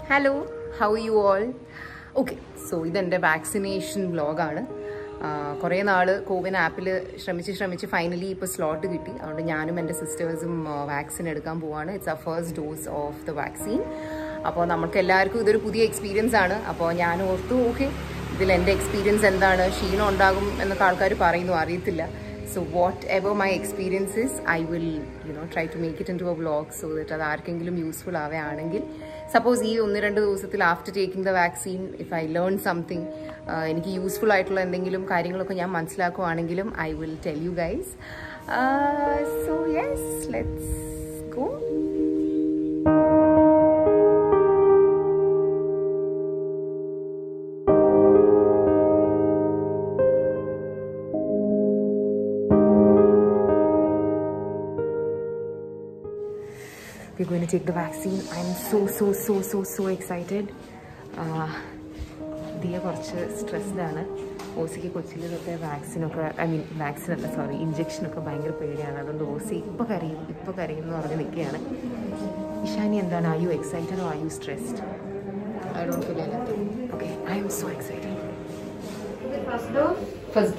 Hello how you all okay so ഇതെൻ്റെ vaccination വ്ലോഗാണ് കുറേ നാൾ കോവിൻ ആപ്പിൽ ശ്രമിച്ച് ശ്രമിച്ച് ഫൈനലി ഇപ്പോൾ സ്ലോട്ട് കിട്ടി അതുകൊണ്ട് ഞാനും എൻ്റെ സിസ്റ്റേഴ്സും വാക്സിൻ എടുക്കാൻ പോവാണ് it's a first dose of the vaccine അപ്പോൾ നമുക്ക് എല്ലാവർക്കും ഇതൊരു പുതിയ എക്സ്പീരിയൻസ് ആണ് അപ്പോൾ ഞാൻ ഓർത്തു ഓക്കെ ഇതിൽ എൻ്റെ എക്സ്പീരിയൻസ് എന്താണ് ക്ഷീണം ഉണ്ടാകും എന്നൊക്കെ ആൾക്കാർ പറയുന്നു അറിയത്തില്ല so whatever my experiences I will you know try to make it into a vlog so that അത് ആർക്കെങ്കിലും യൂസ്ഫുൾ ആവുകയാണെങ്കിൽ സപ്പോസ് ഈ ഒന്ന് രണ്ട് ദിവസത്തിൽ after taking the vaccine if I learn something എനിക്ക് യൂസ്ഫുൾ ആയിട്ടുള്ള എന്തെങ്കിലും കാര്യങ്ങളൊക്കെ ഞാൻ മനസ്സിലാക്കുവാണെങ്കിലും I will tell you guys so yes let's go we're going to take the vaccine. I'm so, so, so, so, so excited. Diya കുറച്ച് stressed ആണ് ഓസിക്ക് കൊച്ചിയിൽ തൊട്ടേ വാക്സിനൊക്കെ ഐ മീൻ വാക്സിൻ അല്ല സോറി ഇഞ്ചക്ഷനൊക്കെ ഭയങ്കര പേടിയാണ് അതുകൊണ്ട് ഓസി ഇപ്പോൾ കരയും ഇപ്പോൾ കരയും എന്ന് പറഞ്ഞ് നിൽക്കുകയാണ് ഇഷാനി എന്താണ് are you excited oh are you stressed I don't feel anything. Okay I am so excited First dose? First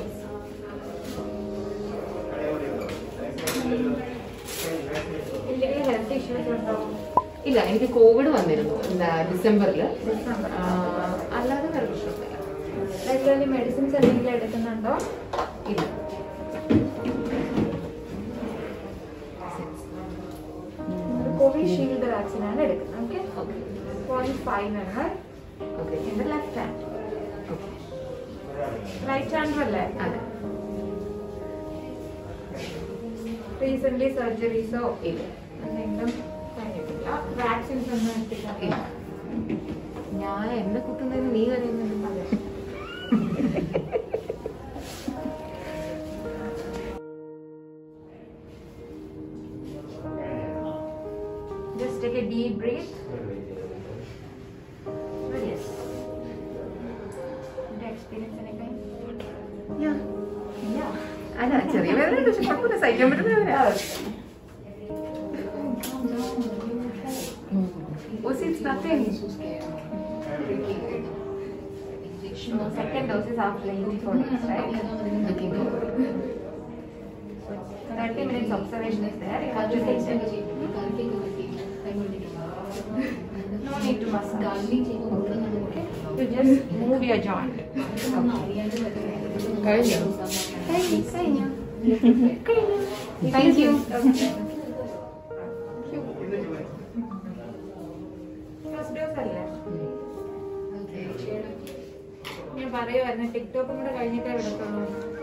എന്തെങ്കിലും ഹെൽത്ത് ഇഷ്യൂസ് ഉണ്ടോ ഇല്ല എനിക്ക് കോവിഡ് വന്നിരുന്നു ഡിസംബറിൽ ഡിസംബർ അല്ലാതെ വേറെ പ്രശ്നമൊന്നുമില്ല റെഗുലർലി മെഡിസിൻസ് എന്തെങ്കിലും എടുക്കുന്നുണ്ടോ ഇല്ല കോവിഷീൽഡ് വാക്സിനാണ് എടുക്കുന്നത് okay okay point five M L okay in the left hand okay right hand അല്ലേ അതെ റീസെന്റ് സർജറീസോ ഇല്ല എന്തെങ്കിലും കഴിഞ്ഞിട്ടില്ല വാക്സിൻസ് ഒന്നും ഇല്ല എടുത്തിട്ടില്ല ഞാൻ എന്നെ കുത്തുന്നതിന് നീ കരയുന്നുണ്ട് അതെ Just take a deep breath. Yes. The experience anything? Yeah. Yeah. അല്ല ചെറിയ വേദന ഉണ്ട് പക്ഷെ കുഴപ്പമില്ല സഹിക്കാൻ പറ്റുന്ന വേദന ഓസി it's nothing Second dose is after 84 days, right? Okay 30 minutes observation is there. You have to take it. No need to massage. You just move your joint. കഴിഞ്ഞോ കഴിഞ്ഞു. താങ്ക് യു First dose അല്ലേ? ഞാൻ പറയുമായിരുന്നു ടിക്ടോക്കും കൂടെ കഴിഞ്ഞിട്ടേ വിടത്തുള്ളൂ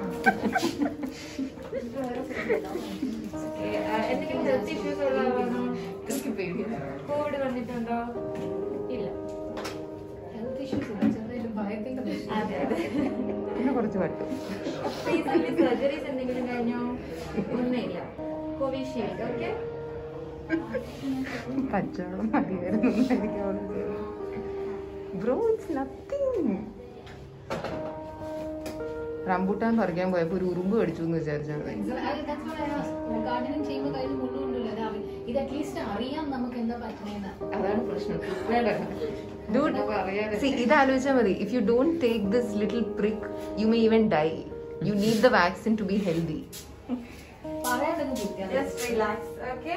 Okay, ആ, എന്തെങ്കിലും health issues ഉള്ളതാണോ കോവിഡ് വന്നിട്ടുണ്ടോ ഇല്ല അതെ അതെ പിന്നെ കുറച്ച് പറ്റും റീസെന്റ് സർജറീസ് എന്തെങ്കിലും കഴിഞ്ഞോ ഒന്നുമില്ല കോവിഷീൽഡ് ഓക്കെ പച്ചവെള്ളം മതിയായിരുന്നു ബ്രോ ഇറ്റ്സ് നത്തിങ് റംബൂട്ടാൻ പറിക്കാൻ പോയപ്പോ ഒരു ഉറുമ്പ് കടിച്ചു എന്ന് വിചാരിച്ചാൽ മതി ഗാർഡനിങ് ചെയ്യുമ്പോൾ കയ്യിൽ മുള്ളുകൊണ്ടില്ല രാവിലെ ഇത് അറ്റ്ലീസ്റ്റ് അറിയാം നമുക്ക് എന്താ പറ്റണേന്ന് അതാണ് പ്രശ്നം Dude, see, ഇത് ആലോചിച്ചാൽ മതി if you don't take this little prick you may even die you need the vaccine to be healthy പറയാനൊക്കെ കിട്ടിയാൽ ജസ്റ്റ് റിലാക്സ് ഓക്കെ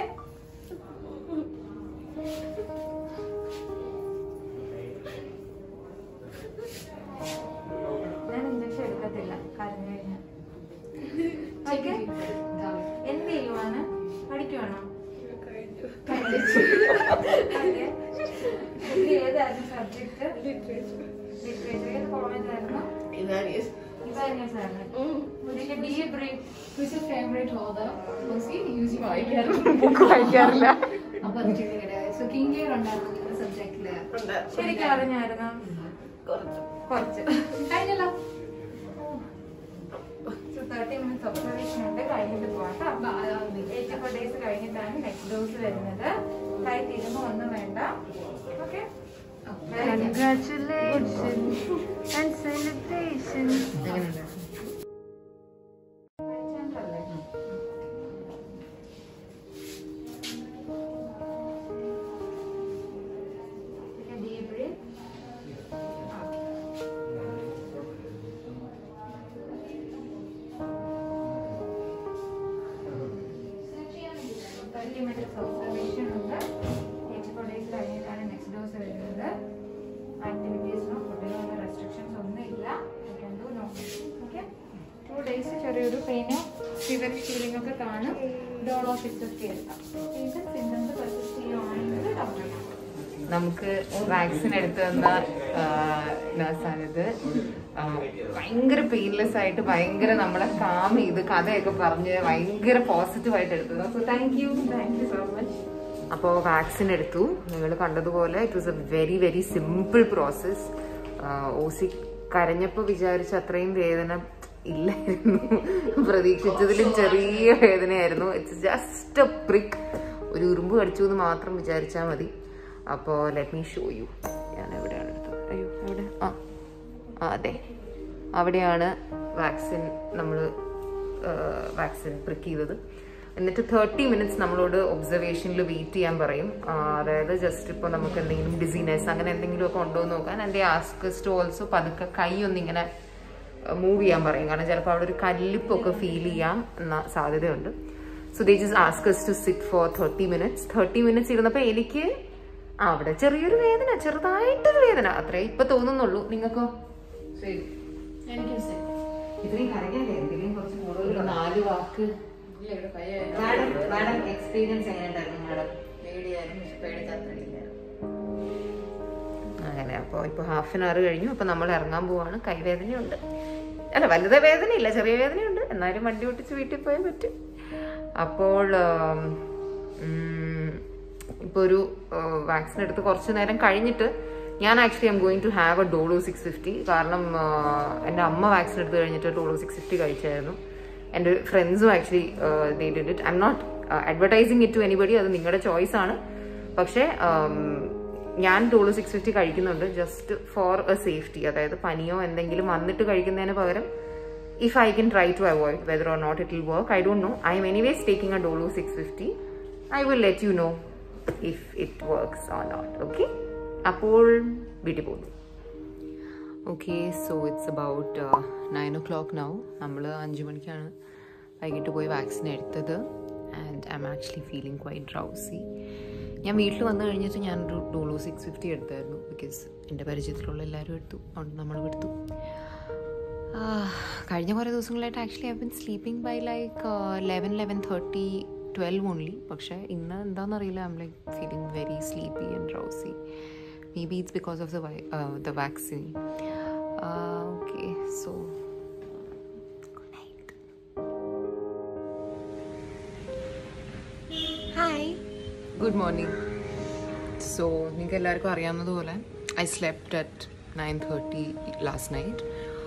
ഞാൻ ഇഞ്ചക്ഷൻ എടുക്കത്തില്ല കരഞ്ഞു കഴിഞ്ഞാൽ ഓക്കെ എന്ത് ചെയ്യുവാണ് പഠിക്കുവാണോ Okay. ഇത് ഏതായിരുന്നു സബ്ജക്ട് ലിറ്ററേച്ചർ ഏത് കോളേജ് ആയിരുന്നു ഇവാനിയസ് ആയിരുന്നു deep breath Who's your favorite author? Mostly use വായിക്കാറുണ്ട് ബുക്ക് വായിക്കാറില്ല അപ്പൊ അത് ചിന്തിക്കട്ടെ സോ കിങ് ലിയർ ഉണ്ടായിരുന്നു നിങ്ങളുടെ സബ്ജക്റ്റില് ശരിക്കും അറിഞ്ഞായിരുന്നു കുറച്ച് കഴിഞ്ഞല്ലോ തേർട്ടി മിനിറ്റ്സ് ഒബ്സർവേഷൻ ഉണ്ട് കഴിഞ്ഞിട്ട് പോവാം എയ്റ്റി ഫോർ ഡേയ്സ് കഴിഞ്ഞിട്ടാണ് നെക്സ്റ്റ് ഡോസ് വരുന്നത് കൈ തിരുമ്പോ ഒന്നും വേണ്ട ഓക്കെ ഡീപ് ഫീവർ ഫീലിംഗ് ഒക്കെ കാണും ഡോളോ സിക്സ് ഒക്കെ എടുക്കാം ഇത് സിംറ്റംസ് പെർസിസ്റ്റ് ചെയ്യുവാണെങ്കിൽ ഡോക്ടറെ കാണാം നമുക്ക് വാക്സിൻ എടുത്തു തന്ന നഴ്സാണിത് ഭയങ്കര പെയിൻലെസ് ആയിട്ട് ഭയങ്കര നമ്മളെ കാം ചെയ്ത് കഥയൊക്കെ പറഞ്ഞ് ഭയങ്കര പോസിറ്റീവായിട്ട് എടുത്തത് so thank you thank you so much അപ്പോൾ വാക്സിൻ എടുത്തു നിങ്ങൾ കണ്ടതുപോലെ it was a very very simple process ഓസി കരഞ്ഞപ്പോൾ വിചാരിച്ച അത്രയും വേദന ഇല്ലായിരുന്നു പ്രതീക്ഷിച്ചതിലും ചെറിയ വേദനയായിരുന്നു ഇറ്റ്സ് ജസ്റ്റ് എ പ്രിക്ക് ഒരു ഉറുമ്പ് കടിച്ചു എന്ന് മാത്രം വിചാരിച്ചാൽ മതി അപ്പോൾ ലെറ്റ് മീ ഷോ യു ഞാൻ എവിടെയാണ് എടുത്തത് അയ്യോ എവിടെ ആ ആ അതെ അവിടെയാണ് വാക്സിൻ നമ്മൾ വാക്സിൻ പ്രിക്ക് ചെയ്തത് എന്നിട്ട് തേർട്ടി മിനിറ്റ്സ് നമ്മളോട് ഒബ്സർവേഷനിൽ വെയിറ്റ് ചെയ്യാൻ പറയും ആ, അതായത് ജസ്റ്റ് ഇപ്പോൾ നമുക്ക് എന്തെങ്കിലും ഡിസീനസ് അങ്ങനെ എന്തെങ്കിലും ഒക്കെ ഉണ്ടോ എന്ന് നോക്കാൻ എൻ്റെ ആസ്കസ്റ്റ് ഓൾസോ പതുക്കെ കൈ ഒന്നിങ്ങനെ മൂവ് ചെയ്യാൻ പറയും കാരണം ചിലപ്പോൾ അവിടെ ഒരു കല്ലിപ്പൊക്കെ ഫീൽ ചെയ്യാൻ എന്ന സാധ്യതയുണ്ട് so they just ask us to sit for thirty minutes thirty minutes ഇരുന്നപ്പോൾ എനിക്ക് അവിടെ ചെറിയൊരു വേദന ചെറുതായിട്ടൊരു വേദന അത്രേ ഇപ്പൊ തോന്നുന്നുള്ളൂ നിങ്ങൾക്കോ ശരി എനിക്കും ശരി ഇത്രയും കരഞ്ഞല്ലേ എന്തെങ്കിലും കുറച്ച് കൂടുതൽ നാല് വാക്ക് മാഡം മാഡം എക്സ്പീരിയൻസ് എങ്ങനെയുണ്ടായിരുന്നു മാഡം അങ്ങനെ അപ്പോൾ ഇപ്പോൾ ഹാഫ് ആൻ അവർ കഴിഞ്ഞു അപ്പോൾ നമ്മൾ ഇറങ്ങാൻ പോവാണ് കൈവേദനയുണ്ട് അല്ല വലുത് വേദനയില്ല ചെറിയ വേദനയുണ്ട് എന്നാലും വണ്ടി ഓട്ടിച്ച് വീട്ടിൽ പോയാൽ പറ്റും അപ്പോൾ ഇപ്പോൾ ഒരു വാക്സിൻ എടുത്ത് കുറച്ച് നേരം കഴിഞ്ഞിട്ട് ഞാൻ actually I'm going to have a Dolo six fifty കാരണം എൻ്റെ അമ്മ വാക്സിൻ എടുത്ത് കഴിഞ്ഞിട്ട് ഡോളോ സിക്സ് ഫിഫ്റ്റി കഴിച്ചായിരുന്നു എൻ്റെ ഫ്രണ്ട്സും actually they did it I am not advertising it to anybody അത് നിങ്ങളുടെ ചോയ്സ് ആണ് പക്ഷേ um, ഞാൻ ഡോളോ സിക്സ് ഫിഫ്റ്റി കഴിക്കുന്നുണ്ട് ജസ്റ്റ് ഫോർ എ സേഫ്റ്റി അതായത് പനിയോ എന്തെങ്കിലും വന്നിട്ട് കഴിക്കുന്നതിന് പകരം if I can try to avoid whether or not it will work I don't know I am anyways taking a Dolo six fifty I will let you know if it works or not okay അപ്പോൾ വീട്ടിൽ പോകുന്നു okay so it's about nine o'clock now നമ്മൾ അഞ്ച് മണിക്കാണ് വൈകിട്ട് പോയി vaccine എടുത്തത് and I am actually feeling quite drowsy ഞാൻ വീട്ടിൽ വന്നു കഴിഞ്ഞിട്ട് ഞാനൊരു ഡോളോ സിക്സ് ഫിഫ്റ്റി എടുത്തായിരുന്നു ബിക്കോസ് എൻ്റെ പരിചയത്തിലുള്ള എല്ലാവരും എടുത്തു അതുകൊണ്ട് നമ്മളും എടുത്തു ആ, കഴിഞ്ഞ കുറേ ദിവസങ്ങളായിട്ട് actually I been sleeping by like eleven eleven thirty twelve only പക്ഷേ ഇന്ന് എന്താണെന്നറിയില്ല I am like feeling very sleepy and drowsy maybe it's because of the the vaccine okay so good night hi good morning so നിങ്ങൾക്ക് എല്ലാവർക്കും അറിയാവുന്നതുപോലെ I slept at nine thirty last night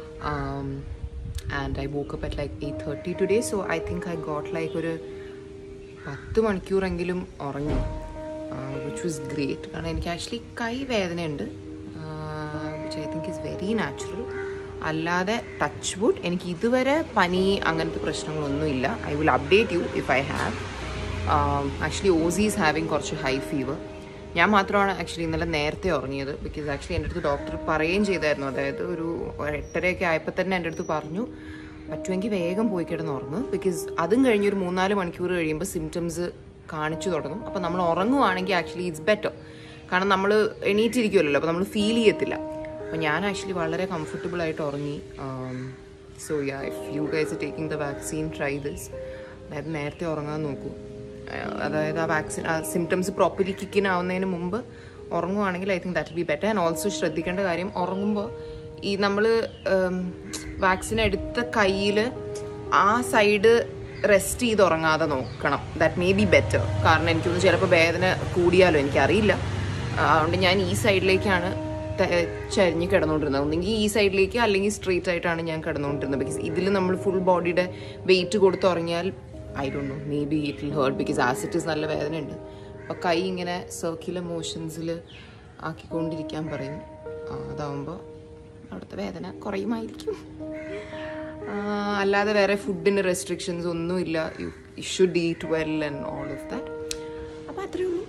and I woke up at like eight thirty today so I think I got like ഒരു പത്ത് മണിക്കൂറെങ്കിലും ഉറങ്ങി which was great കാരണം എനിക്ക് actually കൈ വേദനയുണ്ട് which I think is very natural അല്ലാതെ touch wood എനിക്ക് ഇതുവരെ പനി അങ്ങനത്തെ പ്രശ്നങ്ങളൊന്നുമില്ല I will update you if I have actually ഓസി ഈസ് ഹാവിങ് കുറച്ച് ഹൈ ഫീവർ ഞാൻ മാത്രമാണ് ആക്ച്വലി ഇന്നലെ നേരത്തെ ഉറങ്ങിയത് ബിക്കോസ് ആക്ച്വലി എൻ്റെ അടുത്ത് ഡോക്ടർ പറയുകയും ചെയ്തായിരുന്നു അതായത് ഒരു ഒരു എട്ടരയൊക്കെ ആയപ്പോൾ തന്നെ എൻ്റെ അടുത്ത് പറഞ്ഞു പറ്റുമെങ്കിൽ വേഗം പോയി കിടന്ന് ഉറങ്ങും ബിക്കോസ് അതും കഴിഞ്ഞ് ഒരു മൂന്നാല് മണിക്കൂർ കഴിയുമ്പോൾ സിംറ്റംസ് കാണിച്ചു തുടങ്ങും അപ്പോൾ നമ്മൾ ഉറങ്ങുവാണെങ്കിൽ ആക്ച്വലി ഇറ്റ്സ് ബെറ്റർ കാരണം നമ്മൾ എണീറ്റിരിക്കുമല്ലോ അപ്പോൾ നമ്മൾ ഫീൽ ചെയ്യത്തില്ല അപ്പോൾ ഞാൻ ആക്ച്വലി വളരെ കംഫർട്ടബിൾ ആയിട്ട് ഉറങ്ങി so yeah if you guys taking the vaccine try this അതായത് നേരത്തെ ഉറങ്ങാൻ നോക്കൂ ആഹ് അതായത് ആ വാക്സിൻ ആ സിംറ്റംസ് പ്രോപ്പർലി കിക്കിൻ ആവുന്നതിന് മുമ്പ് ഉറങ്ങുവാണെങ്കിൽ I think that be better and also ശ്രദ്ധിക്കേണ്ട കാര്യം ഉറങ്ങുമ്പോൾ ഈ നമ്മൾ വാക്സിൻ എടുത്ത കയ്യിൽ ആ സൈഡ് റെസ്റ്റ് ചെയ്ത് ഉറങ്ങാതെ നോക്കണം ദാറ്റ് മേ ബി ബെറ്റർ കാരണം എനിക്കൊന്ന് ചിലപ്പോൾ വേദന കൂടിയാലോ എനിക്കറിയില്ല ആ, അതുകൊണ്ട് ഞാൻ ഈ സൈഡിലേക്കാണ് ത- ചരിഞ്ഞ് കിടന്നുകൊണ്ടിരുന്നത് ഒന്നെങ്കിൽ ഈ സൈഡിലേക്ക് അല്ലെങ്കിൽ സ്ട്രെയിറ്റ് ആയിട്ടാണ് ഞാൻ കിടന്നുകൊണ്ടിരുന്നത് ബിക്കോസ് ഇതിൽ നമ്മൾ ഫുൾ ബോഡിയുടെ വെയിറ്റ് കൊടുത്ത് ഉറങ്ങിയാൽ I don't know maybe it will hurt because as it is നല്ല വേദനയുണ്ട് അപ്പോൾ കൈ ഇങ്ങനെ സർക്കുലർ മോഷൻസിൽ ആക്കിക്കൊണ്ടിരിക്കാൻ പറയും ആ, അതാവുമ്പോൾ അവിടുത്തെ വേദന കുറയുമായിരിക്കും ആ, അല്ലാതെ വേറെ ഫുഡിന് റെസ്ട്രിക്ഷൻസ് ഒന്നുമില്ല you should eat well and all of that അപ്പോൾ അത്രയേ ഉള്ളൂ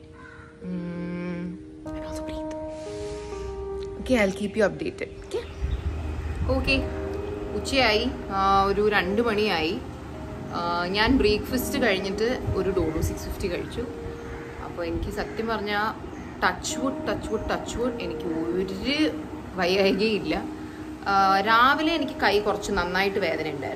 okay I keep you updated okay okay ഉച്ചയായി ആ, ഒരു രണ്ട് മണിയായി ആ, ഞാൻ ബ്രേക്ക്ഫാസ്റ്റ് കഴിഞ്ഞിട്ട് ഒരു ഡോളോ സിക്സ് ഫിഫ്റ്റി കഴിച്ചു അപ്പോൾ എനിക്ക് സത്യം പറഞ്ഞാൽ touch wood touch wood touch wood എനിക്ക് ഒരു വയ്യായികയില്ല ആ, രാവിലെ എനിക്ക് കൈ കുറച്ച് നന്നായിട്ട് വേദന ഉണ്ടായിരുന്നു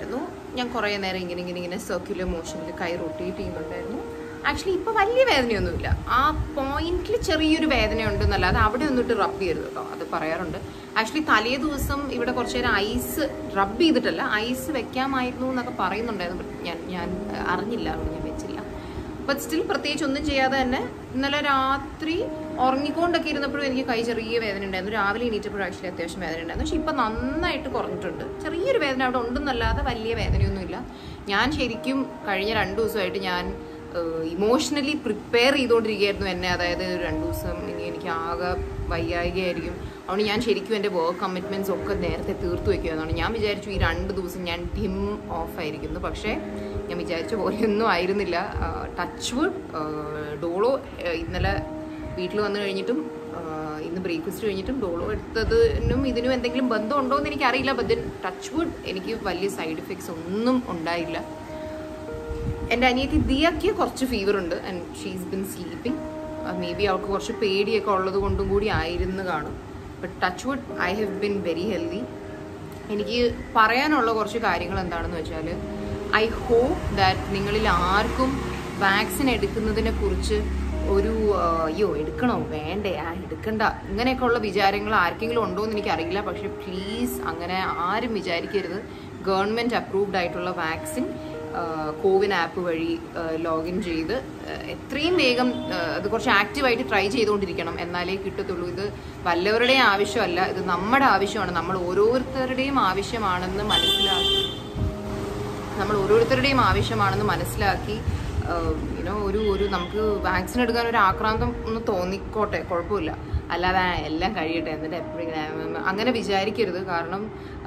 ഞാൻ കുറേ നേരം ഇങ്ങനെ ഇങ്ങനെ ഇങ്ങനെ സർക്യുലർ മോഷനിൽ കൈ റൊട്ടേറ്റ് ചെയ്യുന്നുണ്ടായിരുന്നു ആക്ച്വലി ഇപ്പോൾ വലിയ വേദനയൊന്നുമില്ല ആ പോയിന്റിൽ ചെറിയൊരു വേദനയുണ്ടെന്നല്ലാതെ അവിടെ ഒന്നിട്ട് റബ്ബ് ചെയ്യരുത് കേട്ടോ അത് പറയാറുണ്ട് ആക്ച്വലി തലേ ദിവസം ഇവിടെ കുറച്ച് നേരം ഐസ് റബ്ബ് ചെയ്തിട്ടല്ല ഐസ് വെക്കാമായിരുന്നു എന്നൊക്കെ പറയുന്നുണ്ടായിരുന്നു but ഞാൻ ഞാൻ അഹ്, അറിഞ്ഞില്ല അതുകൊണ്ട് ഞാൻ വെച്ചില്ല ബട്ട് സ്റ്റിൽ പ്രത്യേകിച്ച് ഒന്നും ചെയ്യാതെ തന്നെ ഇന്നലെ രാത്രി ഉറങ്ങിക്കൊണ്ടൊക്കെ ഇരുന്നപ്പോഴും എനിക്ക് കൈ ചെറിയ വേദന ഉണ്ടായിരുന്നു രാവിലെ എണീറ്റപ്പോഴും ആക്ച്വലി അത്യാവശ്യം വേദന ഉണ്ടായിരുന്നു പക്ഷെ ഇപ്പം നന്നായിട്ട് കുറഞ്ഞിട്ടുണ്ട് ചെറിയൊരു വേദന അവിടെ ഉണ്ടെന്നല്ലാതെ വലിയ വേദനയൊന്നുമില്ല ഞാൻ ശരിക്കും കഴിഞ്ഞ രണ്ട് ദിവസമായിട്ട് ഞാൻ ഇമോഷണലി പ്രിപ്പയർ ചെയ്തുകൊണ്ടിരിക്കുകയായിരുന്നു എന്നെ അതായത് രണ്ട് ദിവസം ഇനി എനിക്ക് ആകെ വയ്യായികയായിരിക്കും അതുകൊണ്ട് ഞാൻ ശരിക്കും എൻ്റെ വർക്ക് കമ്മിറ്റ്മെൻറ്റ്സ് ഒക്കെ നേരത്തെ തീർത്തു വെക്കുകയെന്നാണ് ഞാൻ വിചാരിച്ചു ഈ രണ്ട് ദിവസം ഞാൻ ഡിം ഓഫ് ആയിരിക്കുന്നു പക്ഷേ ഞാൻ വിചാരിച്ച പോലെയൊന്നും ആയിരുന്നില്ല ടച്ച് വുഡ് ഡോളോ ആ, ഇന്നലെ വീട്ടിൽ വന്നു കഴിഞ്ഞിട്ടും ആ, ഇന്ന് ബ്രേക്ക്ഫാസ്റ്റ് കഴിഞ്ഞിട്ടും ഡോളോ എടുത്തതിനും ഇതിനും എന്തെങ്കിലും ബന്ധമുണ്ടോ എന്ന് എനിക്കറിയില്ല ബട്ട് ടച്ച് വുഡ് എനിക്ക് വലിയ സൈഡ് ഇഫക്ട്സ് ഒന്നും ഉണ്ടായില്ല എൻ്റെ അനിയത്തി ദിയയ്ക്ക് കുറച്ച് ഫീവർ ഉണ്ട് and she's been sleeping maybe അവൾക്ക് കുറച്ച് പേടിയൊക്കെ ഉള്ളത് കൊണ്ടും കൂടി ആയിരുന്നു കാണും but touch wood I have been very healthy എനിക്ക് പറയാനുള്ള കുറച്ച് കാര്യങ്ങൾ എന്താണെന്ന് വെച്ചാൽ ഐ ഹോപ്പ് ദാറ്റ് നിങ്ങളിൽ ആർക്കും വാക്സിൻ എടുക്കുന്നതിനെ കുറിച്ച് ഒരു ആ, അയ്യോ എടുക്കണോ വേണ്ടേ ആ എടുക്കണ്ട ഇങ്ങനെയൊക്കെ ഉള്ള വിചാരങ്ങൾ ആർക്കെങ്കിലും ഉണ്ടോ എന്ന് എനിക്കറിയില്ല പക്ഷെ പ്ലീസ് അങ്ങനെ ആരും വിചാരിക്കരുത് ഗവൺമെൻറ് അപ്രൂവ്ഡ് ആയിട്ടുള്ള വാക്സിൻ കോവിൻ ആപ്പ് വഴി ലോഗിൻ ചെയ്ത് ആ, എത്രയും വേഗം ആ, അത് കുറച്ച് ആക്റ്റീവായിട്ട് ട്രൈ ചെയ്തുകൊണ്ടിരിക്കണം എന്നാലേ കിട്ടത്തുള്ളൂ ഇത് വല്ലവരുടെയും ആവശ്യമല്ല ഇത് നമ്മുടെ ആവശ്യമാണ് നമ്മൾ ഓരോരുത്തരുടെയും ആവശ്യമാണെന്ന് മനസ്സിലാക്കി നമ്മൾ ഓരോരുത്തരുടെയും ആവശ്യമാണെന്ന് മനസ്സിലാക്കി യുനോ ഒരു ഒരു നമുക്ക് വാക്സിൻ എടുക്കാൻ ഒരു ആക്രാന്തം ഒന്ന് തോന്നിക്കോട്ടെ കുഴപ്പമില്ല അല്ലാതെ ആ, എല്ലാം കഴിയട്ടെ എന്നിട്ട് എപ്പോഴും അങ്ങനെ വിചാരിക്കരുത് കാരണം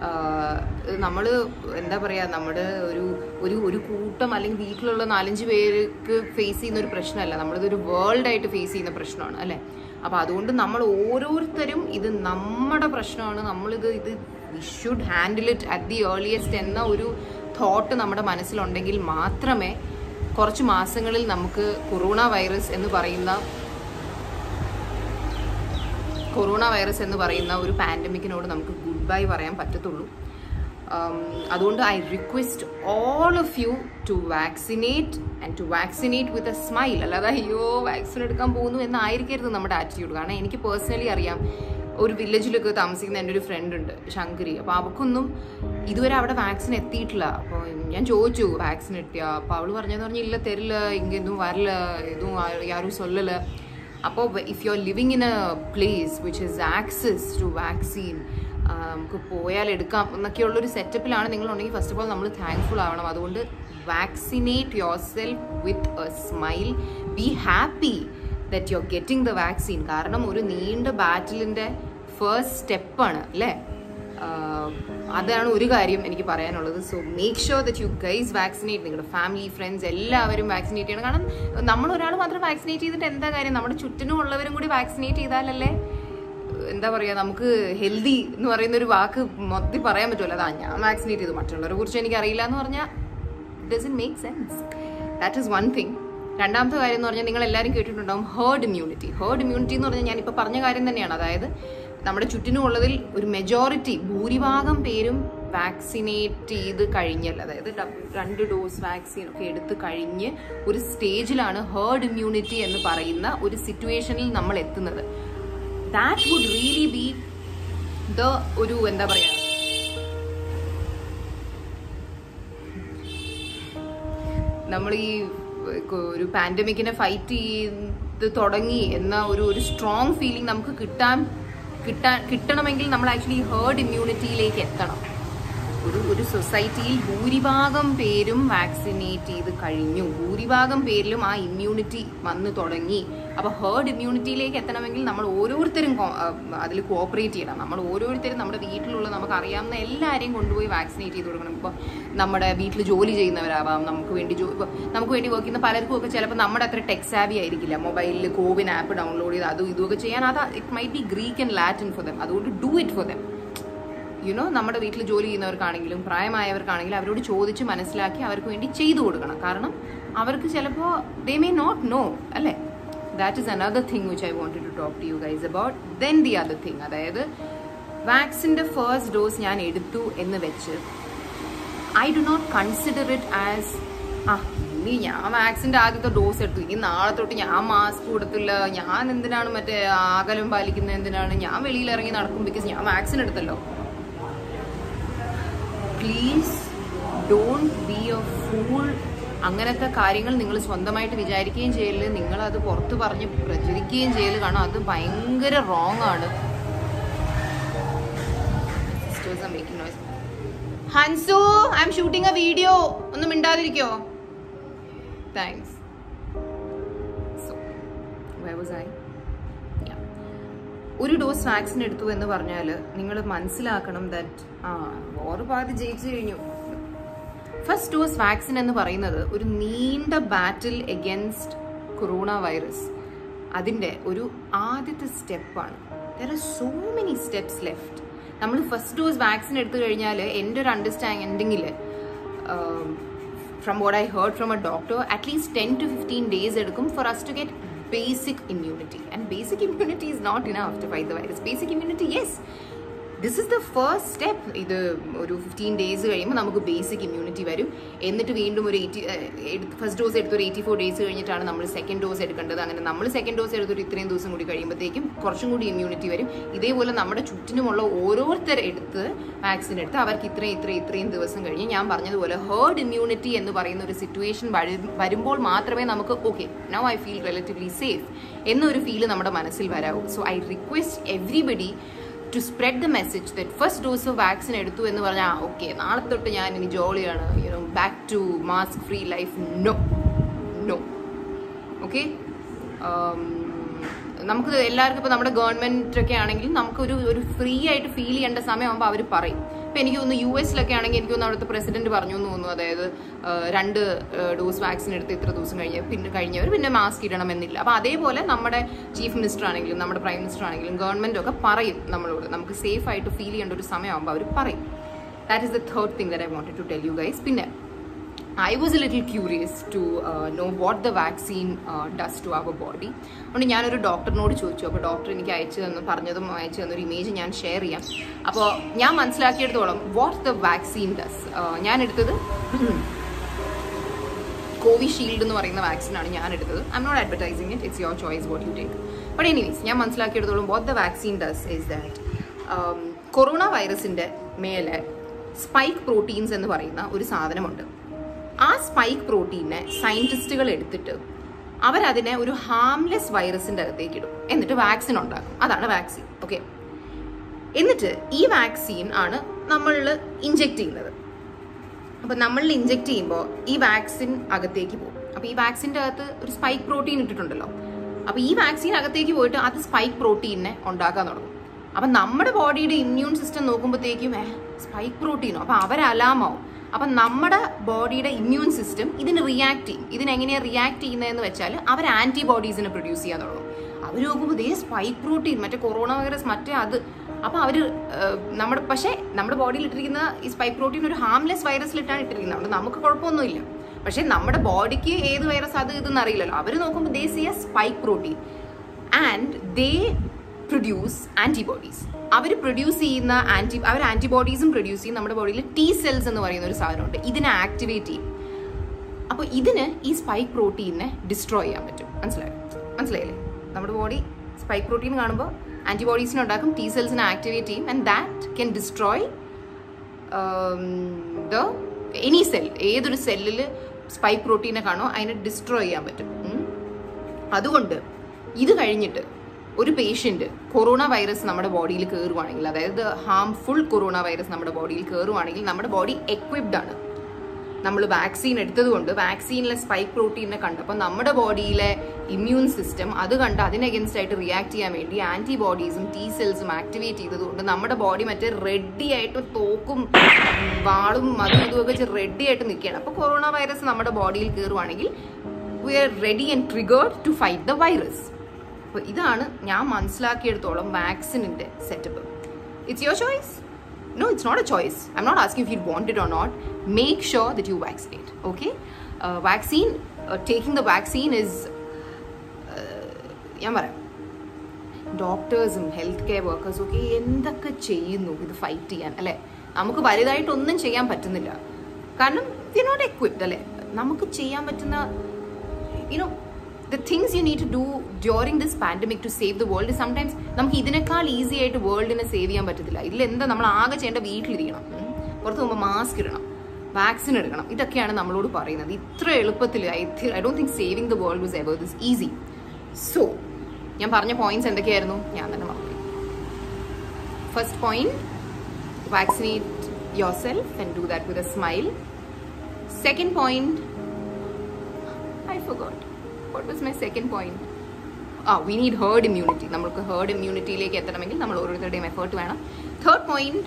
നമ്മൾ എന്താ പറയുക നമ്മുടെ ഒരു ഒരു ഒരു കൂട്ടം അല്ലെങ്കിൽ വീട്ടിലുള്ള നാലഞ്ച് പേർക്ക് ഫേസ് ചെയ്യുന്ന ഒരു പ്രശ്നമല്ല നമ്മളിതൊരു വേൾഡ് ആയിട്ട് ഫേസ് ചെയ്യുന്ന പ്രശ്നമാണ് അല്ലേ അപ്പോൾ അതുകൊണ്ട് നമ്മൾ ഓരോരുത്തരും ഇത് നമ്മുടെ പ്രശ്നമാണ് നമ്മളിത് ഇത് we should handle it at the earliest എന്ന ഒരു തോട്ട് നമ്മുടെ മനസ്സിലുണ്ടെങ്കിൽ മാത്രമേ കുറച്ച് മാസങ്ങളിൽ നമുക്ക് കൊറോണ വൈറസ് എന്ന് പറയുന്ന കൊറോണ വൈറസ് എന്ന് പറയുന്ന ഒരു പാൻഡമിക്കിനോട് നമുക്ക് ഗുഡ് ബൈ പറയാൻ പറ്റത്തുള്ളൂ Um, അതുകൊണ്ട് I request all of you to vaccinate and to vaccinate with a smile അല്ലാതെ അയ്യോ വാക്സിൻ എടുക്കാൻ പോകുന്നു എന്നായിരിക്കരുത് നമ്മുടെ ആറ്റിറ്റ്യൂഡ് കാരണം എനിക്ക് പേഴ്സണലി അറിയാം ഒരു വില്ലേജിലൊക്കെ താമസിക്കുന്ന എൻ്റെ ഒരു ഫ്രണ്ട് ഉണ്ട് ശങ്കരി അപ്പോൾ അവൾക്കൊന്നും ഇതുവരെ അവിടെ വാക്സിൻ എത്തിയിട്ടില്ല അപ്പോൾ ഞാൻ ചോദിച്ചു വാക്സിൻ എത്തിയ അപ്പോൾ അവൾ പറഞ്ഞതെന്ന് പറഞ്ഞാൽ ഇല്ല തരില്ല ഇങ്ങനെ ഒന്നും വരില്ല ഇതും യാരും சொல்லல അപ്പോൾ if you are living in a place which is access to vaccine നമുക്ക് പോയാൽ എടുക്കാം എന്നൊക്കെയുള്ളൊരു സെറ്റപ്പിലാണ് നിങ്ങളുണ്ടെങ്കിൽ ഫസ്റ്റ് ഓഫ് ഓൾ നമ്മൾ താങ്ക്ഫുൾ ആവണം അതുകൊണ്ട് vaccinate yourself with a smile be happy that you are getting the vaccine കാരണം ഒരു നീണ്ട ബാറ്റിലിൻ്റെ ഫസ്റ്റ് സ്റ്റെപ്പാണ് അല്ലേ ആഹ് അതാണ് ഒരു കാര്യം എനിക്ക് പറയാനുള്ളത് so make sure that you guys vaccinate നിങ്ങളുടെ ഫാമിലി ഫ്രണ്ട്സ് എല്ലാവരും വാക്സിനേറ്റ് ചെയ്യണം കാരണം നമ്മൾ ഒരാൾ മാത്രം വാക്സിനേറ്റ് ചെയ്തിട്ട് എന്താ കാര്യം നമ്മുടെ ചുറ്റിനും ഉള്ളവരും കൂടി വാക്സിനേറ്റ് ചെയ്താലല്ലേ എന്താ പറയുക നമുക്ക് ഹെൽത്തി എന്ന് പറയുന്ന ഒരു വാക്ക് മൊത്തത്തിൽ പറയാൻ പറ്റുമല്ലോ അതാ ഞാൻ വാക്സിനേറ്റ് ചെയ്തു മറ്റുള്ളവരെ കുറിച്ച് എനിക്ക് അറിയില്ല എന്ന് പറഞ്ഞാൽ doesn't make sense that is one thing രണ്ടാമത്തെ കാര്യം എന്ന് പറഞ്ഞാൽ നിങ്ങൾ എല്ലാവരും കേട്ടിട്ടുണ്ടാവും ഹേർഡ് ഇമ്മ്യൂണിറ്റി ഹേർഡ് ഇമ്മ്യൂണിറ്റി എന്ന് പറഞ്ഞാൽ ഞാനിപ്പോൾ പറഞ്ഞ കാര്യം തന്നെയാണ് അതായത് നമ്മുടെ ചുറ്റിനുമുള്ളതിൽ ഒരു മെജോറിറ്റി ഭൂരിഭാഗം പേരും വാക്സിനേറ്റ് ചെയ്ത് കഴിഞ്ഞാൽ അതായത് ഡബ്- രണ്ട് ഡോസ് വാക്സിൻ ഒക്കെ എടുത്ത് കഴിഞ്ഞ് ഒരു സ്റ്റേജിലാണ് ഹേർഡ് ഇമ്മ്യൂണിറ്റി എന്ന് പറയുന്ന ഒരു സിറ്റുവേഷനിൽ നമ്മൾ എത്തുന്നത് that would really be the ഒരു എന്താ പറയുക നമ്മൾ ഈ ഒരു പാൻഡമിക്കിനെ ഫൈറ്റ് ചെയ്ത് തുടങ്ങി എന്ന ഒരു ഒരു സ്ട്രോങ് ഫീലിംഗ് നമുക്ക് കിട്ടാൻ കിട്ടാൻ കിട്ടണമെങ്കിൽ നമ്മൾ ആക്ച്വലി ഹേർഡ് ഇമ്മ്യൂണിറ്റിയിലേക്ക് എത്തണം ഒരു ഒരു സൊസൈറ്റിയിൽ ഭൂരിഭാഗം പേരും വാക്സിനേറ്റ് ചെയ്ത് കഴിഞ്ഞു ഭൂരിഭാഗം പേരിലും ആ ഇമ്മ്യൂണിറ്റി വന്നു തുടങ്ങി അപ്പോൾ ഹേർഡ് ഇമ്മ്യൂണിറ്റിയിലേക്ക് എത്തണമെങ്കിൽ നമ്മൾ ഓരോരുത്തരും അതിൽ കോപ്പറേറ്റ് ചെയ്യണം നമ്മൾ ഓരോരുത്തരും നമ്മുടെ വീട്ടിലുള്ള നമുക്ക് അറിയാവുന്ന എല്ലാവരെയും കൊണ്ടുപോയി വാക്സിനേറ്റ് ചെയ്ത് കൊടുക്കണം ഇപ്പോൾ നമ്മുടെ വീട്ടിൽ ജോലി ചെയ്യുന്നവരാവാം നമുക്ക് വേണ്ടി ജോ ഇപ്പോൾ നമുക്ക് വേണ്ടി വർക്ക് ചെയ്യുന്ന പലർക്കും ഒക്കെ ചിലപ്പോൾ നമ്മുടെ അത്ര ടെക്സാവി ആയിരിക്കില്ല മൊബൈലിൽ കോവിൻ ആപ്പ് ഡൗൺലോഡ് ചെയ്ത് അതും ഇതുമൊക്കെ ചെയ്യാൻ അത് it might be Greek and Latin for them അതുകൊണ്ട് do it for them you know നമ്മുടെ വീട്ടിൽ ജോലി ചെയ്യുന്നവർക്കാണെങ്കിലും പ്രായമായവർക്കാണെങ്കിലും അവരോട് ചോദിച്ച് മനസ്സിലാക്കി അവർക്ക് വേണ്ടി ചെയ്തു കൊടുക്കണം കാരണം അവർക്ക് ചിലപ്പോൾ ദേ മേ നോട്ട് നോ അല്ലേ that is another thing which I wanted to talk to you guys about then the other thing അതായത് വാക്സിൻ്റെ ഫസ്റ്റ് ഡോസ് ഞാൻ എടുത്തു എന്ന് വെച്ച് I do not consider it as a ഇനി ഞാൻ വാക്സിൻ്റെ ആദ്യത്തെ ഡോസ് എടുത്തു ഇനി നാളെ തൊട്ട് ഞാൻ മാസ്ക് കൊടുത്തില്ല ഞാൻ എന്തിനാണ് മറ്റേ അകലം പാലിക്കുന്നത് എന്തിനാണ് ഞാൻ വെളിയിൽ ഇറങ്ങി നടക്കും ബിക്കോസ് ഞാൻ വാക്സിൻ എടുത്തല്ലോ please don't be a fool അങ്ങനത്തെ കാര്യങ്ങൾ നിങ്ങൾ സ്വന്തമായിട്ട് വിചാരിക്കുകയും ചെയ്യല് നിങ്ങൾ അത് പുറത്ത് പറഞ്ഞ് പ്രചരിക്കുകയും ചെയ്യല് കാരണം അത് ഭയങ്കര റോങ് ആണ് Sisters are making noise. Hansu I am shooting a video ഒന്ന് മിണ്ടാതിരിക്കോ thanks so where was I? Yeah. ഒരു ഡോസ് വാക്സിൻ എടുത്തു എന്ന് പറഞ്ഞാൽ നിങ്ങൾ മനസ്സിലാക്കണം ദാറ്റ് ആ ഓറ് പാതി ജയിച്ചു കഴിഞ്ഞു ഫസ്റ്റ് ഡോസ് വാക്സിൻ എന്ന് പറയുന്നത് ഒരു നീണ്ട ബാറ്റിൽ എഗൻസ്റ്റ് കൊറോണ വൈറസ് അതിൻ്റെ ഒരു ആദ്യത്തെ സ്റ്റെപ്പാണ് there are so many steps left നമ്മൾ ഫസ്റ്റ് ഡോസ് വാക്സിൻ എടുത്തു കഴിഞ്ഞാൽ എൻ്റെ ഒരു അണ്ടർസ്റ്റാൻഡിങ്ങിൽ from what I heard from a doctor at least ten to fifteen days എടുക്കും for us to get basic immunity and basic immunity is not enough to fight the virus basic immunity yes this is the first step ഇത് ഒരു fifteen days കഴിയുമ്പോൾ നമുക്ക് basic immunity വരും എന്നിട്ട് വീണ്ടും ഒരു eighty first dose എടുത്ത് ഒരു എയ്റ്റി ഫോർ ഡേയ്സ് കഴിഞ്ഞിട്ടാണ് നമ്മൾ സെക്കൻഡ് ഡോസ് എടുക്കേണ്ടത് അങ്ങനെ നമ്മൾ സെക്കൻഡ് ഡോസ് എടുത്തൊരു ഇത്രയും ദിവസം കൂടി കഴിയുമ്പോഴത്തേക്കും കുറച്ചും കൂടി ഇമ്മ്യൂണിറ്റി വരും ഇതേപോലെ നമ്മുടെ ചുറ്റിനുമുള്ള ഓരോരുത്തർ എടുത്ത് വാക്സിൻ എടുത്ത് അവർക്ക് ഇത്രയും ഇത്രയും ഇത്രയും ദിവസം കഴിഞ്ഞ് ഞാൻ പറഞ്ഞതുപോലെ ഹേർഡ് ഇമ്മ്യൂണിറ്റി എന്ന് പറയുന്ന ഒരു സിറ്റുവേഷൻ വരുമ്പോൾ മാത്രമേ നമുക്ക് okay now I feel relatively safe എന്നൊരു ഫീല് നമ്മുടെ മനസ്സിൽ വരാവൂ so I request everybody to spread the message that first dose of vaccine എടുത്തു എന്ന് പറഞ്ഞാൽ ഓക്കെ നാളെ തൊട്ട് ഞാൻ ഇനി ജോളിയാണ് you know back to mask free life no no okay നമുക്ക് എല്ലാവർക്കും ഇപ്പോൾ നമ്മുടെ ഗവൺമെന്റ് ഒക്കെ ആണെങ്കിൽ നമുക്ക് ഒരു ഒരു ഫ്രീ ആയിട്ട് ഫീൽ ചെയ്യേണ്ട സമയമാകുമ്പോൾ അവർ പറയും ഇപ്പം എനിക്ക് തോന്നുന്നു യു എസിലൊക്കെ ആണെങ്കിൽ എനിക്ക് തോന്നുന്നു അവിടുത്തെ പ്രസിഡന്റ് പറഞ്ഞു എന്ന് തോന്നുന്നു അതായത് ആ, രണ്ട് ഡോസ് വാക്സിൻ എടുത്ത് ഇത്ര ദിവസം കഴിഞ്ഞ് പിന്നെ കഴിഞ്ഞവർ പിന്നെ മാസ്ക് ഇടണമെന്നില്ല അപ്പോൾ അതേപോലെ നമ്മുടെ ചീഫ് മിനിസ്റ്റർ ആണെങ്കിലും നമ്മുടെ പ്രൈം മിനിസ്റ്റർ ആണെങ്കിലും ഗവൺമെന്റ് ഒക്കെ പറയും നമ്മളോട് നമുക്ക് സേഫ് ആയിട്ട് ഫീൽ ചെയ്യേണ്ട ഒരു സമയമാകുമ്പോൾ അവർ പറയും that is the third thing that I wanted to tell you guys പിന്നെ I was a little curious to uh, know what the vaccine uh, does to our body. അതുകൊണ്ട് ഞാനൊരു ഡോക്ടറിനോട് ചോദിച്ചു അപ്പോൾ ഡോക്ടർ എനിക്ക് അയച്ചു തന്നു പറഞ്ഞതും അയച്ചു തന്നൊരു ഇമേജ് ഞാൻ ഷെയർ ചെയ്യാം അപ്പോൾ ഞാൻ മനസ്സിലാക്കിയെടുത്തോളം വാട്ട് ദ വാക്സിൻ ഡസ് ഞാൻ എടുത്തത് കോവിഷീൽഡ് എന്ന് പറയുന്ന വാക്സിനാണ് ഞാൻ എടുത്തത് I am not advertising it it's your choice what you take but anyways ഞാൻ മനസ്സിലാക്കിയെടുത്തോളം what the vaccine does is that corona വൈറസിന്റെ മേലെ സ്പൈക്ക് പ്രോട്ടീൻസ് എന്ന് പറയുന്ന ഒരു സാധനമുണ്ട് ആ സ്പൈക്ക് പ്രോട്ടീനെ സയന്റിസ്റ്റുകൾ എടുത്തിട്ട് അവരതിനെ ഒരു ഹാംലെസ് വൈറസിന്റെ അകത്തേക്ക് ഇടും എന്നിട്ട് വാക്സിൻ ഉണ്ടാക്കും അതാണ് വാക്സിൻ ഓക്കെ എന്നിട്ട് ഈ വാക്സിൻ ആണ് നമ്മളിൽ ഇഞ്ചെക്ട് ചെയ്യുന്നത് അപ്പൊ നമ്മളിൽ ഇഞ്ചെക്ട് ചെയ്യുമ്പോൾ ഈ വാക്സിൻ അകത്തേക്ക് പോകും അപ്പൊ ഈ വാക്സിന്റെ അകത്ത് ഒരു സ്പൈക്ക് പ്രോട്ടീൻ ഇട്ടിട്ടുണ്ടല്ലോ അപ്പൊ ഈ വാക്സിൻ അകത്തേക്ക് പോയിട്ട് അത് സ്പൈക്ക് പ്രോട്ടീനെ ഉണ്ടാക്കാൻ തുടങ്ങും അപ്പൊ നമ്മുടെ ബോഡിയുടെ ഇമ്മ്യൂൺ സിസ്റ്റം നോക്കുമ്പോഴത്തേക്കും ഏ സ്പൈക്ക് പ്രോട്ടീനോ അപ്പൊ അവർ അലാമാവും അപ്പൊ നമ്മുടെ ബോഡിയുടെ ഇമ്മ്യൂൺ സിസ്റ്റം ഇതിന് റിയാക്ട് ചെയ്യും ഇതിനെങ്ങനെയാണ് റിയാക്ട് ചെയ്യുന്നതെന്ന് വെച്ചാൽ അവർ ആന്റിബോഡീസിനെ പ്രൊഡ്യൂസ് ചെയ്യാൻ തുടങ്ങും അവർ നോക്കുമ്പോൾ ദേ സ്പൈക്ക് പ്രോട്ടീൻ മറ്റേ കൊറോണ വൈറസ് മറ്റേ അത് അപ്പൊ അവര് ഏഹ്, നമ്മുടെ പക്ഷേ നമ്മുടെ ബോഡിയിൽ ഇട്ടിരിക്കുന്ന ഈ സ്പൈക്ക് പ്രോട്ടീൻ ഒരു ഹാംലെസ് വൈറസിലിട്ടാണ് ഇട്ടിരിക്കുന്നത് അതുകൊണ്ട് നമുക്ക് കുഴപ്പമൊന്നുമില്ല പക്ഷെ നമ്മുടെ ബോഡിക്ക് ഏത് വൈറസ് അത് ഇതെന്ന് അറിയില്ലല്ലോ അവർ നോക്കുമ്പോൾ they see a spike protein and they produce antibodies അവർ പ്രൊഡ്യൂസ് ചെയ്യുന്ന ആന്റി അവർ ആന്റിബോഡീസും പ്രൊഡ്യൂസ് ചെയ്യും നമ്മുടെ ബോഡിയിൽ ടി സെൽസ് എന്ന് പറയുന്ന ഒരു സാധനമുണ്ട് ഇതിനെ ആക്ടിവേറ്റ് ചെയ്യും അപ്പോൾ ഇതിന് ഈ സ്പൈക്ക് പ്രോട്ടീനെ ഡിസ്ട്രോയ് ചെയ്യാൻ പറ്റും മനസ്സിലായോ മനസ്സിലായില്ലേ നമ്മുടെ ബോഡി സ്പൈക്ക് പ്രോട്ടീൻ കാണുമ്പോൾ ആന്റിബോഡീസിനെ ഉണ്ടാക്കും ടി സെൽസിനെ ആക്ടിവേറ്റ് ചെയ്യും and that can destroy the any cell ഏതൊരു സെല്ലിൽ സ്പൈക്ക് പ്രോട്ടീനെ കാണോ അതിനെ ഡിസ്ട്രോയ് ചെയ്യാൻ പറ്റും ഉം. അതുകൊണ്ട് ഇത് കഴിഞ്ഞിട്ട് ഒരു പേഷ്യന്റ് കൊറോണ വൈറസ് നമ്മുടെ ബോഡിയിൽ കയറുവാണെങ്കിൽ അതായത് ഹാംഫുൾ കൊറോണ വൈറസ് നമ്മുടെ ബോഡിയിൽ കയറുവാണെങ്കിൽ നമ്മുടെ ബോഡി എക്വിപ്ഡ് ആണ് നമ്മൾ വാക്സിൻ എടുത്തതുകൊണ്ട് വാക്സിനിലെ സ്പൈക്ക് പ്രോട്ടീനെ കണ്ടപ്പോൾ നമ്മുടെ ബോഡിയിലെ ഇമ്മ്യൂൺ സിസ്റ്റം അത് കണ്ട് അതിന് അഗൻസ്റ്റ് ആയിട്ട് റിയാക്ട് ചെയ്യാൻ വേണ്ടി ആന്റിബോഡീസും ടി സെൽസും ആക്ടിവേറ്റ് ചെയ്തതുകൊണ്ട് നമ്മുടെ ബോഡി മറ്റേ റെഡി ആയിട്ട് തോക്കും വാളും അതും ഇതും ഒക്കെ വെച്ച് റെഡി ആയിട്ട് നിൽക്കുകയാണ് അപ്പോൾ കൊറോണ വൈറസ് നമ്മുടെ ബോഡിയിൽ കയറുവാണെങ്കിൽ we are ready and triggered to fight the virus അപ്പോൾ ഇതാണ് ഞാൻ മനസ്സിലാക്കിയെടുത്തോളം വാക്സിനിന്റെ setup it's your choice no it's not a choice i'm not asking if you want it or not make sure that you vaccinate okay uh, vaccine uh, taking the vaccine is uh, ഞാൻ പറയാം ഡോക്ടേഴ്സും health care വർക്കേഴ്സും ഒക്കെ എന്തൊക്കെ ചെയ്യുന്നു ഇത് fight ചെയ്യാൻ അല്ലെ നമുക്ക് വലുതായിട്ടൊന്നും ചെയ്യാൻ പറ്റുന്നില്ല കാരണം വി നോട്ട് എക്വിപ്ഡ് അല്ലേ നമുക്ക് ചെയ്യാൻ പറ്റുന്ന you know the things you need to do during this pandemic to save the world sometimes നമുക്ക് ഇതിനേക്കാൾ ഈസി ആയിട്ട് വേൾഡിനെ സേവ് ചെയ്യാൻ പറ്റത്തില്ല ഇതിൽ എന്താ നമ്മൾ ആകെ ചെയ്യേണ്ട വീട്ടിലിരിക്കണം ഉം. പുറത്ത് പോകുമ്പോൾ മാസ്ക് ഇടണം വാക്സിൻ എടുക്കണം ഇതൊക്കെയാണ് നമ്മളോട് പറയുന്നത് ഇത്ര എളുപ്പത്തിൽ I I don't think saving the world was ever this easy so ഞാൻ പറഞ്ഞ പോയിന്റ്സ് എന്തൊക്കെയായിരുന്നു ഞാൻ തന്നെ പറഞ്ഞു first point vaccinate yourself and do that with a smile second point I forgot what was my second point ah we need herd immunity നമുക്ക് herd ഇമ്മ്യൂണിറ്റിയിലേക്ക് എത്തണമെങ്കിൽ നമ്മൾ ഓരോരുത്തരുടെയും എഫേർട്ട് വേണം തേർഡ് പോയിന്റ്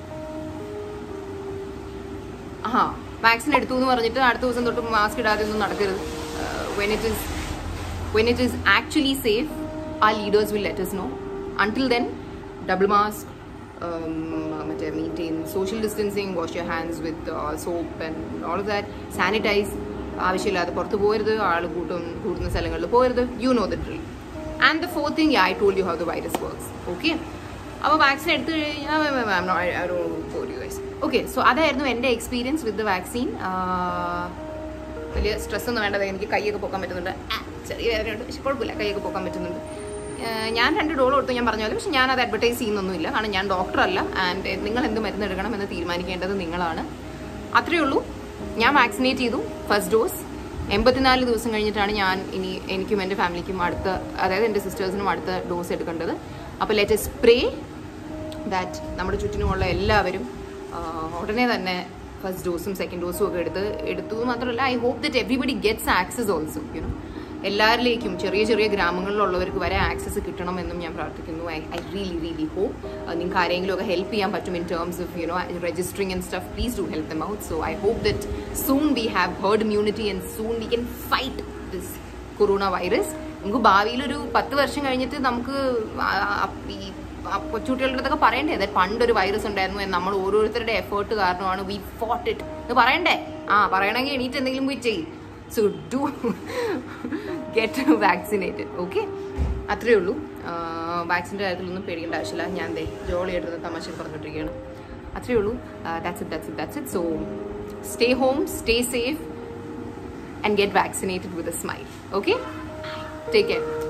ആ വാക്സിൻ എടുത്തു എന്ന് പറഞ്ഞിട്ട് അടുത്ത ദിവസം തൊട്ട് മാസ്ക് ഇടാതെ ഒന്നും നടക്കരുത് when it is when it is actually safe ah leaders will let us know until then double mask മറ്റേ maintain social distancing wash your hands with soap and all of that sanitize ആവശ്യമില്ലാതെ പുറത്ത് പോകരുത് ആൾ കൂട്ടും കൂടുന്ന സ്ഥലങ്ങളിൽ പോകരുത് you know the drill and the four thing I told you how the virus works okay അപ്പോൾ വാക്സിൻ എടുത്തു കഴിഞ്ഞാൽ ഓക്കെ സോ അതായിരുന്നു എൻ്റെ എക്സ്പീരിയൻസ് വിത്ത് ദ വാക്സിൻ വലിയ സ്ട്രെസ് ഒന്നും വേണ്ടത് എനിക്ക് കൈയൊക്കെ പൊക്കാൻ പറ്റുന്നുണ്ട് ആ, ചെറിയ വേദനയുണ്ട് പക്ഷെ കുഴപ്പമില്ല കൈയൊക്കെ പൊക്കാൻ പറ്റുന്നുണ്ട് ആ, ഞാൻ രണ്ട് ഡോൾ കൊടുത്തു ഞാൻ പറഞ്ഞ പോലെ പക്ഷെ ഞാൻ അത് അഡ്വർടൈസ് ചെയ്യുന്നൊന്നുമില്ല കാരണം ഞാൻ ഡോക്ടറല്ല ആൻഡ് നിങ്ങൾ എന്ത് മരുന്ന് എടുക്കണം എന്ന് തീരുമാനിക്കേണ്ടത് നിങ്ങളാണ് അത്രയേ ഉള്ളൂ ഞാൻ വാക്സിനേറ്റ് ചെയ്തു ഫസ്റ്റ് ഡോസ് എൺപത്തിനാല് ദിവസം കഴിഞ്ഞിട്ടാണ് ഞാൻ ഇനി എനിക്കും എൻ്റെ ഫാമിലിക്കും അടുത്ത അതായത് എൻ്റെ സിസ്റ്റേഴ്സിനും അടുത്ത ഡോസ് എടുക്കേണ്ടത് അപ്പോൾ ലെറ്റ് സ്പ്രേ ദാറ്റ് നമ്മുടെ ചുറ്റിനുമുള്ള എല്ലാവരും ആ, ഉടനെ തന്നെ ഫസ്റ്റ് ഡോസും സെക്കൻഡ് ഡോസും ഒക്കെ എടുത്ത് എടുത്തു എന്ന് മാത്രമല്ല I hope that everybody gets access also you know എല്ലാവരിലേക്കും ചെറിയ ചെറിയ ഗ്രാമങ്ങളിലുള്ളവർക്ക് വരെ ആക്സസ് കിട്ടണമെന്നും ഞാൻ പ്രാർത്ഥിക്കുന്നു I I really really hope നിങ്ങൾക്ക് ആരെങ്കിലും ഒക്കെ ഹെൽപ്പ് ചെയ്യാൻ പറ്റും in terms of you know registering and stuff please do help them out so I hope that soon we have herd immunity and soon we can fight this corona virus നമുക്ക് ഭാവിയിൽ ഒരു പത്ത് വർഷം കഴിഞ്ഞിട്ട് നമുക്ക് ആ- ആ- ഈ ആ കൊച്ചുകുട്ടികളുടെ അടുത്തൊക്കെ പറയണ്ടേ അതായത് പണ്ടൊരു വൈറസ് ഉണ്ടായിരുന്നു and നമ്മൾ ഓരോരുത്തരുടെ എഫേർട്ട് കാരണമാണ് വി ഫോട്ട് ഇറ്റ് എന്ന് പറയണ്ടേ ആ പറയണമെങ്കിൽ എണീറ്റ് എന്തെങ്കിലും പോയി ചെയ്യും so do get vaccinated okay അത്രയേ ഉള്ളൂ വാക്സിൻ്റെ കാര്യത്തിലൊന്നും പേടിക്കേണ്ട ആവശ്യമില്ല ഞാൻ ദേ ജോളിയായിട്ട് തമാശ പറഞ്ഞിട്ടിരിക്കുകയാണ് അത്രയേ ഉള്ളൂ that's it that's it that's it so stay home stay safe and get vaccinated with a smile. Okay? Take care.